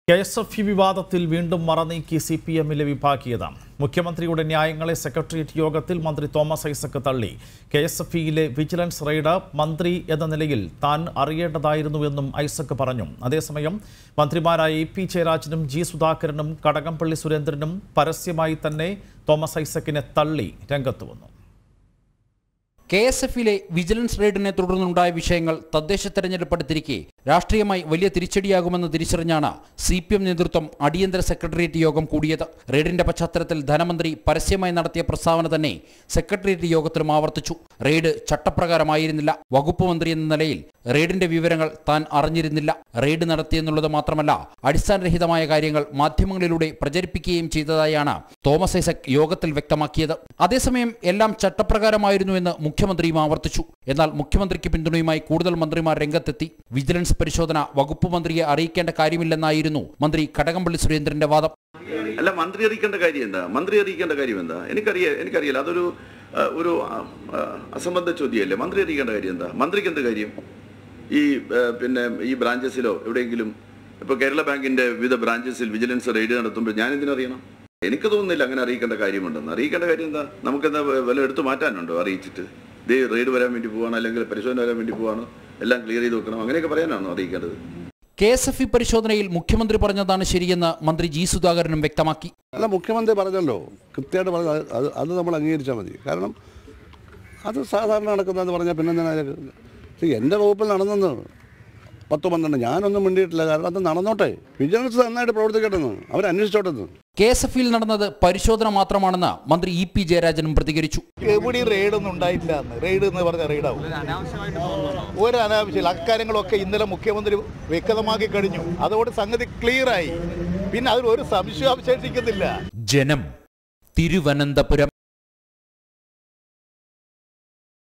K S F E വിവാദത്തിൽ വീണ്ടും മറനീക്കി C P എമ്മിലെ വിഭാഗീയത മുഖ്യമന്ത്രിയുടെ ന്യായങ്ങളെ സെക്രട്ടേറിയറ്റ് യോഗത്തിൽ മന്ത്രി തോമസ് ഐസക് തള്ളി കെ എസ് എഫ് ഇയിലെ വിജിലൻസ് റെയ്ഡ് മന്ത്രി എന്ന നിലയിൽ താൻ അറിയേണ്ടതായിരുന്നുവെന്നും ഐസക് പറഞ്ഞു അതേസമയം മന്ത്രിമാരായ എ പി ജയരാജനും ജി സുധാകരനും കടകംപള്ളി സുരേന്ദ്രനും പരസ്യമായി തന്നെ തോമസ് ഐസക്കിനെ തള്ളി രംഗത്ത് വന്നു കെ എസ് എഫിലെ വിജിലൻസ് റെയ്ഡിനെ തുടർന്നുണ്ടായ വിഷയങ്ങൾ തദ്ദേശ തെരഞ്ഞെടുപ്പ് അടുത്തിരിക്കെ രാഷ്ട്രീയമായി വലിയ തിരിച്ചടിയാകുമെന്ന് തിരിച്ചറിഞ്ഞാണ് സി പി എം നേതൃത്വം അടിയന്തര സെക്രട്ടേറിയറ്റ് യോഗം കൂടിയത് റെയ്ഡിന്റെ പശ്ചാത്തലത്തിൽ ധനമന്ത്രി പരസ്യമായി നടത്തിയ പ്രസ്താവന തന്നെ സെക്രട്ടേറിയറ്റ് യോഗത്തിലും ആവർത്തിച്ചു റെയ്ഡ് ചട്ടപ്രകാരമായിരുന്നില്ല വകുപ്പ് മന്ത്രി എന്ന നിലയിൽ റെയ്ഡിന്റെ വിവരങ്ങൾ താൻ അറിഞ്ഞിരുന്നില്ല റെയ്ഡ് നടത്തിയെന്നുള്ളത് മാത്രമല്ല അടിസ്ഥാനരഹിതമായ കാര്യങ്ങൾ മാധ്യമങ്ങളിലൂടെ പ്രചരിപ്പിക്കുകയും ചെയ്തതായാണ് തോമസ് ഐസക് യോഗത്തിൽ വ്യക്തമാക്കിയത് അതേസമയം എല്ലാം ചട്ടപ്രകാരമായിരുന്നുവെന്ന് മുഖ്യമന്ത്രിയും ആവർത്തിച്ചു എന്നാൽ മുഖ്യമന്ത്രിക്ക് പിന്തുണയുമായി കൂടുതൽ മന്ത്രിമാർ രംഗത്തെത്തി വിജിലൻസ് പരിശോധന വകുപ്പ് മന്ത്രിയെ അറിയിക്കേണ്ട കാര്യമില്ലെന്നായിരുന്നു മന്ത്രി കടകംപള്ളി സുരേന്ദ്രന്റെ വാദം അല്ല മന്ത്രി അറിയിക്കേണ്ട കാര്യം എന്താ മന്ത്രി അറിയിക്കേണ്ട കാര്യം എന്താ എനിക്കറിയ എനിക്കറിയില്ല അതൊരു ആ, ഒരു ആ, ആ, അസംബന്ധ ചോദ്യമല്ലേ മന്ത്രി അറിയിക്കേണ്ട കാര്യം എന്താ മന്ത്രിക്ക് എന്ത് കാര്യം ഈ ആ, പിന്നെ ഈ ബ്രാഞ്ചസിലോ എവിടെയെങ്കിലും ഇപ്പൊ കേരള ബാങ്കിന്റെ വിവിധ ബ്രാഞ്ചസിൽ വിജിലൻസ് റെയ്ഡ് നടത്തുമ്പോൾ ഞാൻ എന്തിനറിയണം എനിക്ക് തോന്നുന്നില്ല അങ്ങനെ അറിയിക്കേണ്ട കാര്യമുണ്ടെന്ന് അറിയിക്കേണ്ട കാര്യം എന്താ നമുക്കെന്താ വല്ല എടുത്തു മാറ്റാനുണ്ടോ അറിയിച്ചിട്ട് ദേ റെയ്ഡ് വരാൻ വേണ്ടി പോവാണ് അല്ലെങ്കിൽ പരിശോധന വരാൻ വേണ്ടി പോവാണ് എല്ലാം ക്ലിയർ ചെയ്ത് വെക്കണം അങ്ങനെയൊക്കെ പറയാനാണോ അറിയിക്കേണ്ടത് കെ എസ് എഫ് ഇ പരിശോധനയിൽ മുഖ്യമന്ത്രി പറഞ്ഞതാണ് ശരിയെന്ന് മന്ത്രി ജി സുധാകരനും വ്യക്തമാക്കി അല്ല മുഖ്യമന്ത്രി പറഞ്ഞല്ലോ കൃത്യമായിട്ട് പറഞ്ഞു അത് അത് അത് നമ്മൾ അംഗീകരിച്ചാൽ മതി കാരണം അത് സാധാരണ നടക്കുന്നതെന്ന് പറഞ്ഞാൽ പിന്നെ എന്തിനാ അതിലേക്ക്? see, എൻ്റെ വകുപ്പിൽ നടന്നെന്ന് പത്ത് പന്ത്രണ്ട് ഞാനൊന്നും മിണ്ടിയിട്ടില്ല കാരണം അത് നടന്നോട്ടെ വിജിലൻസ് നന്നായിട്ട് പ്രവർത്തിക്കട്ടെ അവർ അന്വേഷിച്ചോട്ടെ കെ എസ് എഫ് ഇയിൽ നടന്നത് പരിശോധന മാത്രമാണെന്ന് മന്ത്രി ഇ പി ജയരാജനും പ്രതികരിച്ചു എവിടെയും റെയ്ഡൊന്നും ഉണ്ടായിട്ടില്ല എന്ന് റെയ്ഡ് എന്ന് പറഞ്ഞ റെയ്ഡാവും ഒരു അനാവശ്യമില്ല അക്കാര്യങ്ങളൊക്കെ ഇന്നലെ മുഖ്യമന്ത്രി വ്യക്തമാക്കി കഴിഞ്ഞു അതോടെ സംഗതി ക്ലിയറായി പിന്നെ അതിൽ ഒരു സംശയം അവശേഷിക്കുന്നില്ല ജനം തിരുവനന്തപുരം